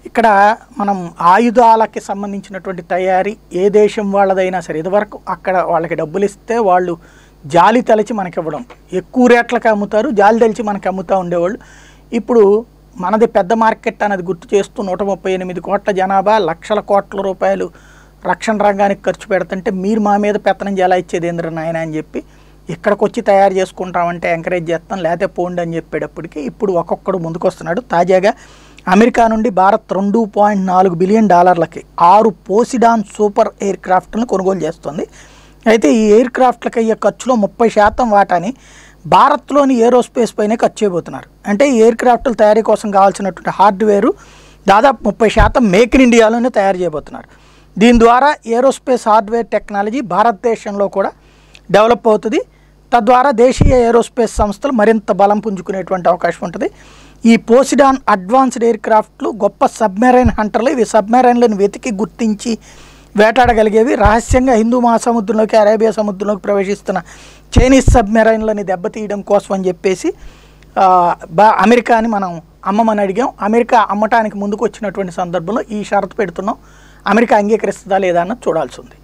ఇక్కడ మనం ఆయుధాలకి సంబంధించినటువంటి తయారీ ఏ దేశం వాళ్ళదైనా సరే ఇదివరకు అక్కడ వాళ్ళకి డబ్బులు ఇస్తే వాళ్ళు జాలి తలచి మనకి ఇవ్వడం ఎక్కువ రేట్లకి అమ్ముతారు జాలి తలిచి మనకి అమ్ముతూ ఉండేవాళ్ళు ఇప్పుడు మనది పెద్ద మార్కెట్ అనేది గుర్తు చేస్తూ నూట ముప్పై ఎనిమిది కోట్ల జనాభా లక్షల కోట్ల రూపాయలు రక్షణ రంగానికి ఖర్చు పెడుతుంటే మీరు మా మీద పెత్తనం ఎలా ఇచ్చేది ఏంద్ర నాయన అని చెప్పి ఇక్కడికి వచ్చి తయారు చేసుకుంటామంటే ఎంకరేజ్ చేస్తాం లేకపోతే పోండి అని చెప్పేటప్పటికి ఇప్పుడు ఒక్కొక్కడు ముందుకు వస్తున్నాడు తాజాగా అమెరికా నుండి భారత్ రెండు పాయింట్ నాలుగు బిలియన్ డాలర్లకి ఆరు పోసిడాన్ సూపర్ ఎయిర్ క్రాఫ్ట్లను కొనుగోలు చేస్తుంది అయితే ఈ ఎయిర్ క్రాఫ్ట్లకు అయ్యే ఖర్చులో ముప్పై శాతం వాటాని భారత్లోని ఏరోస్పేస్ పైనే ఖర్చు చేయబోతున్నారు అంటే ఈ ఎయిర్ క్రాఫ్ట్ల తయారీ కోసం కావాల్సినటువంటి హార్డ్వేరు దాదాపు ముప్పై శాతం మేక్ ఇన్ ఇండియాలోనే తయారు చేయబోతున్నారు దీని ద్వారా ఏరోస్పేస్ హార్డ్వేర్ టెక్నాలజీ భారతదేశంలో కూడా డెవలప్ అవుతుంది తద్వారా దేశీయ ఏరోస్పేస్ సంస్థలు మరింత బలం పుంజుకునేటువంటి అవకాశం ఉంటుంది ఈ పోసిడాన్ అడ్వాన్స్డ్ ఎయిర్ క్రాఫ్ట్లు గొప్ప సబ్మెరైన్ హంటర్లు ఇవి సబ్మెరైన్లను వెతికి గుర్తించి వేటాడగలిగేవి రహస్యంగా హిందూ మహాసముద్రంలోకి అరేబియా సముద్రంలోకి ప్రవేశిస్తున్న చైనీస్ సబ్మెరైన్లని దెబ్బతీయడం కోసం అని చెప్పేసి ఆ, బా అమెరికాని మనం అమ్మమని అడిగాం అమెరికా అమ్మటానికి ముందుకు వచ్చినటువంటి సందర్భంలో ఈ షరతు పెడుతున్నాం అమెరికా అంగీకరిస్తుందా లేదా అన్నది చూడాల్సి ఉంది